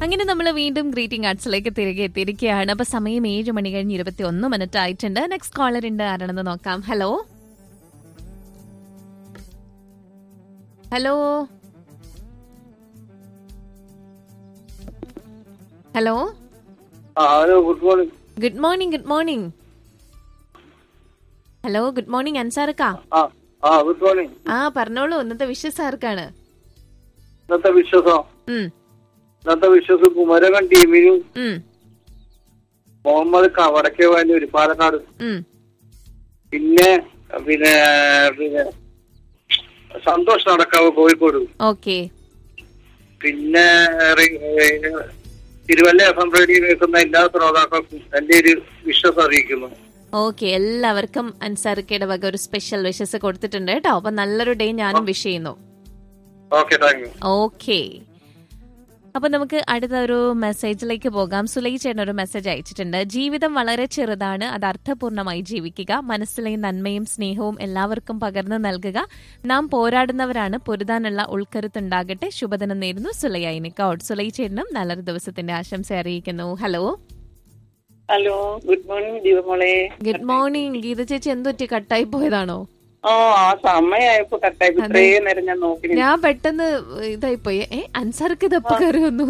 അങ്ങനെ നമ്മൾ വീണ്ടും ഗ്രീറ്റിംഗ് ആർട്സിലേക്ക് തിരികെ എത്തിയിരിക്കുകയാണ് അപ്പൊ സമയം ഏഴ് മണി കഴിഞ്ഞ് ഇരുപത്തി ഒന്ന് മിനിറ്റ് ആയിട്ടുണ്ട് നെക്സ്റ്റ് കോളർ ഉണ്ട് ആരാണെന്ന് നോക്കാം ഹലോ ഹലോ ഹലോ ആ hello good morning good morning good morning hello good morning അൻസാർക്കാ ആ ആ ഗുഡ് മോർണിംഗ് ആ പറഞ്ഞോളൂ ഇന്നത്തെ വിഷസ് ആർക്കാണ് ഇന്നത്തെ വിശ്വാസം ഉം ഇന്നത്തെ വിശ്വാസം കുമരകം ടീമിനും ഉം മുഹമ്മദ് ക വടക്കേ വാനൂര് പാലക്കാട് ഉം പിന്നെ പിന്നെ പിന്നെ സന്തോഷ് നടക്കാവ് കോഴിക്കോട് ഓക്കെ പിന്നെ റി- ഏഹ് തിരുവല്ല എഫ് എം റേഡിയോ കേൾക്കുന്ന എല്ലാ ശ്രോതാക്കൾക്കും എന്റെ ഒരു വിശ്വാസം അറിയിക്കുന്നു ഓക്കെ എല്ലാവർക്കും അൻസാർക്കയുടെ വക ഒരു സ്പെഷ്യൽ വിഷസ് കൊടുത്തിട്ടുണ്ട് കേട്ടോ അപ്പൊ നല്ലൊരു ഡേ ഞാനും വിഷ് ചെയ്യുന്നു ഓക്കെ താങ്ക് യു ഓക്കെ അപ്പൊ നമുക്ക് അടുത്ത ഒരു മെസ്സേജിലേക്ക് പോകാം സുലൈ ചേട്ടൻ ഒരു മെസ്സേജ് അയച്ചിട്ടുണ്ട് ജീവിതം വളരെ ചെറുതാണ് അത് അർത്ഥപൂർണമായി ജീവിക്കുക മനസ്സിലെ നന്മയും സ്നേഹവും എല്ലാവർക്കും പകർന്നു നൽകുക നാം പോരാടുന്നവരാണ് പൊരുതാനുള്ള ഉൾക്കരുത്തുണ്ടാകട്ടെ ശുഭദിനം നേരുന്നു സുലൈ കൗഡ് സുലൈ ചേട്ടനും നല്ലൊരു ദിവസത്തിന്റെ ആശംസ അറിയിക്കുന്നു ഹലോ ഹലോ ഗുഡ് മോർണിംഗ് ദീപമോളെ ഗുഡ് മോർണിംഗ് ഗീത ചേച്ചി എന്തൊറ്റി കട്ടായി പോയതാണോ ഓ ആ സമയമായപ്പോ കട്ടായി ഇത്രയും നേരം ഞാൻ നോക്കി നിന്നു. ഞാൻ പെട്ടെന്ന് ഇതായിപ്പോയി ഏ അൻസാർക്ക് ഇതപ്പ കയറി വന്നു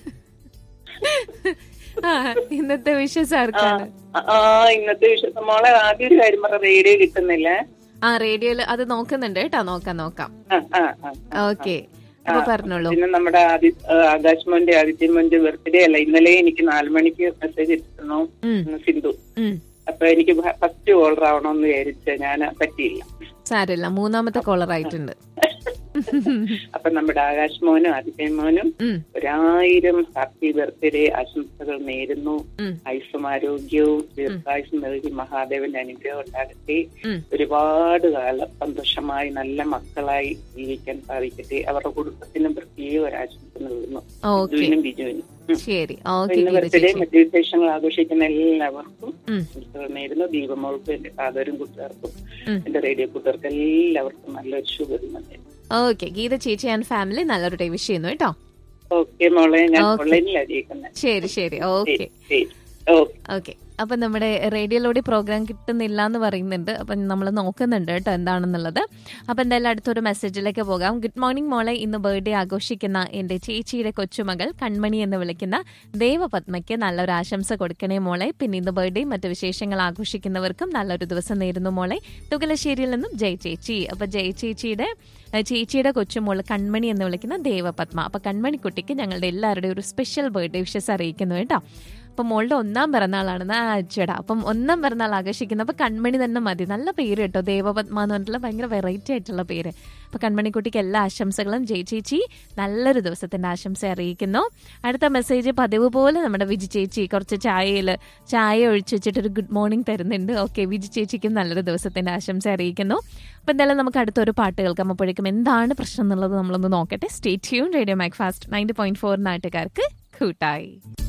ആ ഇന്നത്തെ വിഷസ് ആർക്കാണ് ആ, ആ ഇന്നത്തെ വിഷയത്തെ മോളെ ആദ്യം ഒരു കാര്യം പറ റേഡിയോ കിട്ടുന്നില്ല ആ റേഡിയോയില് അത് നോക്കുന്നുണ്ട് കേട്ടോ നോക്കാം നോക്കാം ആ, ആ, ആ, ആ. ഓക്കെ അപ്പൊ പറഞ്ഞോളൂ പിന്നെ നമ്മുടെ ആദി ആ, ആകാശ് മോന്റെ ആദിത്യ മോന്റെ ബർത്ത്ഡേ അല്ല ഇന്നലെ എനിക്ക് നാലു മണിക്ക് മെസ്സേജ് ഇട്ടിരുന്നു ഉം, ഉം, സിന്ധു ഉം. അപ്പൊ എനിക്ക് ഫസ്റ്റ് ഓർഡർ ആവണമെന്ന് വിചാരിച്ച ഞാൻ പറ്റിയില്ല സാരമില്ല മൂന്നാമത്തെ കോളർ ആയിട്ടുണ്ട് അപ്പൊ നമ്മുടെ ആകാശ് മോനും ആദിത്യ മോനും ഉം, ഒരായിരം ഹാപ്പി ബർത്ത്ഡേ ആശംസകൾ നേരുന്നു ഉം, ആയുസ്സും ആരോഗ്യവും ദീർഘായുസും നൽകി മഹാദേവന്റെ അനുഗ്രഹം ഉണ്ടാകട്ടെ ഉം. ഒരുപാട് കാലം സന്തോഷമായി നല്ല മക്കളായി ജീവിക്കാൻ സാധിക്കട്ടെ അവരുടെ കുടുംബത്തിനും പ്രത്യേക ഒരു ആശംസ നൽകുന്നു ഓക്കെ ബിജുവിനും ബിജുവിനും ഉം. ശരി അപ്പൊ ഓക്കെ ഇന്ന് ഗീത ബർത്ത്ഡേ ചേച്ചി മറ്റു വിശേഷങ്ങൾ ആഘോഷിക്കുന്ന എല്ലാവർക്കും ഉം, ആശംസകൾ നേരുന്നു ദീപമോൾക്കും എന്റെ ഫാദറും കൂട്ടുകാർക്കും ഉം. എന്റെ റേഡിയോ കൂട്ടുകാർക്കും എല്ലാവർക്കും നല്ലൊരു ശുഭദിനം നേരുന്നു ഓക്കെ ഗീത ചേച്ചി ആൻഡ് ഫാമിലി നല്ലൊരു ഡേ വിഷ് ചെയ്യുന്നു കേട്ടോ ഓക്കെ മോളെ ഞാൻ Okay. ഓൺലൈനിലാണ് ജീവിക്കുന്നത് ശരി ശരി ഓക്കെ ശരി ശരി ഓക്കെ ഓക്കെ അപ്പൊ നമ്മുടെ റേഡിയോയിലൂടെ പ്രോഗ്രാം കിട്ടുന്നില്ല എന്ന് പറയുന്നുണ്ട് അപ്പൊ നമ്മൾ നോക്കുന്നുണ്ട് കേട്ടോ എന്താണെന്നുള്ളത് അപ്പൊ എന്തായാലും അടുത്തൊരു മെസ്സേജിലേക്ക് പോകാം ഗുഡ് മോർണിംഗ് മോളെ ഇന്ന് ബർത്ത്ഡേ ആഘോഷിക്കുന്ന എന്റെ ചേച്ചിയുടെ കൊച്ചുമകൾ കൺമണി എന്ന് വിളിക്കുന്ന ദേവപത്മയ്ക്ക് നല്ലൊരു ആശംസ കൊടുക്കണേ മോളെ പിന്നെ ഇന്ന് ബർത്ത്ഡേ മറ്റു വിശേഷങ്ങൾ ആഘോഷിക്കുന്നവർക്കും നല്ലൊരു ദിവസം നേരുന്നു മോളെ തുകലശ്ശേരിയിൽ നിന്നും ജയ് ചേച്ചി അപ്പൊ ജയ് ചേച്ചിയുടെ ഏഹ് ചേച്ചിയുടെ കൊച്ചുമോള് കൺമണി എന്ന് വിളിക്കുന്ന ദേവപത്മ അപ്പൊ കൺമണിക്കുട്ടിക്ക് ഞങ്ങളുടെ എല്ലാവരുടെയും ഒരു സ്പെഷ്യൽ ബർത്ത്ഡേ വിഷസ് അറിയിക്കുന്നു കേട്ടോ അപ്പൊ മോളുടെ ഒന്നാം പിറന്നാളാണ് അച്ചടാ അപ്പം ഒന്നാം പിറന്നാൾ ആഘോഷിക്കുന്ന അപ്പൊ കൺമണി തന്നെ മതി നല്ല പേര് കേട്ടോ ദേവപത്മ എന്ന് പറഞ്ഞിട്ടുള്ള ഭയങ്കര വെറൈറ്റി ആയിട്ടുള്ള പേര് അപ്പൊ കൺമണിക്കുട്ടിക്ക് എല്ലാ ആശംസകളും ജയ് ചേച്ചി നല്ലൊരു ദിവസത്തിന്റെ ആശംസ അറിയിക്കുന്നു അടുത്ത മെസ്സേജ് പതിവ് പോലെ നമ്മുടെ വിജി ചേച്ചി കുറച്ച് ചായയിൽ ചായ ഒഴിച്ചു വെച്ചിട്ട് ഒരു ഗുഡ് മോർണിംഗ് തരുന്നുണ്ട് ഓക്കെ വിജി ചേച്ചിക്കും നല്ലൊരു ദിവസത്തിന്റെ ആശംസ അറിയിക്കുന്നു അപ്പൊ എന്തായാലും നമുക്ക് അടുത്തൊരു പാട്ട് കേൾക്കാം അപ്പോഴേക്കും എന്താണ് പ്രശ്നം എന്നുള്ളത് നമ്മളൊന്ന് നോക്കട്ടെ state tune radio mac fast ninety point four നാട്ടുകാർക്ക് കൂട്ടായി